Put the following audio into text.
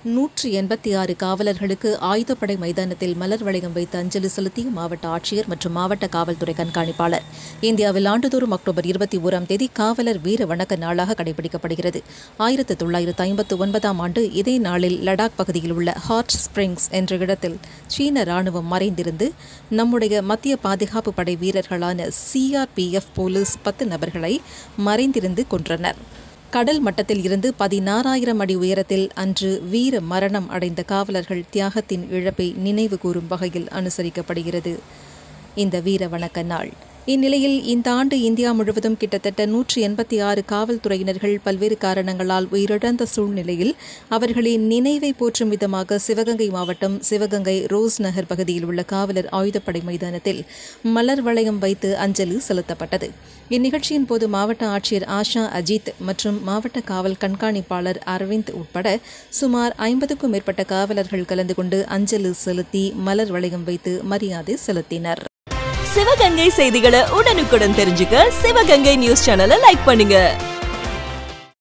நூற்றி எண்பத்தி ஆறு காவலர்களுக்கு ஆயுதப்படை மைதானத்தில் மலர் வளையம் வைத்து அஞ்சலி செலுத்திய மாவட்ட ஆட்சியர் மற்றும் மாவட்ட காவல்துறை கண்காணிப்பாளர் இந்தியாவில் ஆண்டுதோறும் அக்டோபர் இருபத்தி ஓராம் தேதி காவலர் வீர வணக்க நாளாக கடைபிடிக்கப்படுகிறது ஆயிரத்து தொள்ளாயிரத்து ஐம்பத்து ஒன்பதாம் ஆண்டு இதே நாளில் லடாக் பகுதியில் உள்ள ஹாட் ஸ்பிரிங்ஸ் என்ற இடத்தில் சீன ராணுவம் மறைந்திருந்து நம்முடைய மத்திய பாதுகாப்பு படை வீரர்களான சிஆர்பிஎஃப் போலீஸ் பத்து நபர்களை மறைந்திருந்து கொன்றனர் கடல் மட்டத்தில் இருந்து பதினாறாயிரம் அடி உயரத்தில் அன்று வீர மரணம் அடைந்த காவலர்கள் தியாகத்தின் இழப்பை நினைவு கூறும் வகையில் அனுசரிக்கப்படுகிறது இந்த வீர வணக்க நாள் இந்நிலையில் இந்த ஆண்டு இந்தியா முழுவதும் கிட்டத்தட்ட நூற்றி எண்பத்தி ஆறு காவல்துறையினர்கள் பல்வேறு காரணங்களால் உயிரிழந்த சூழ்நிலையில் அவர்களின் நினைவை போற்றும் விதமாக சிவகங்கை மாவட்டம் சிவகங்கை ரோஸ் நகர் பகுதியில் உள்ள காவலர் ஆயுதப்படை மைதானத்தில் மலர் வளையம் வைத்து அஞ்சலி செலுத்தப்பட்டது இந்நிகழ்ச்சியின் போது மாவட்ட ஆட்சியர் ஆஷா அஜித் மற்றும் மாவட்ட காவல் கண்காணிப்பாளர் அரவிந்த் உட்பட சுமார் ஐம்பதுக்கும் மேற்பட்ட காவலர்கள் கலந்து கொண்டு அஞ்சலி செலுத்தி மலர் வளையம் வைத்து மரியாதை செலுத்தினர் சிவகங்கை செய்திகளை உடனுக்குடன் தெரிஞ்சுக்க சிவகங்கை நியூஸ் சேனலை லைக் பண்ணுங்க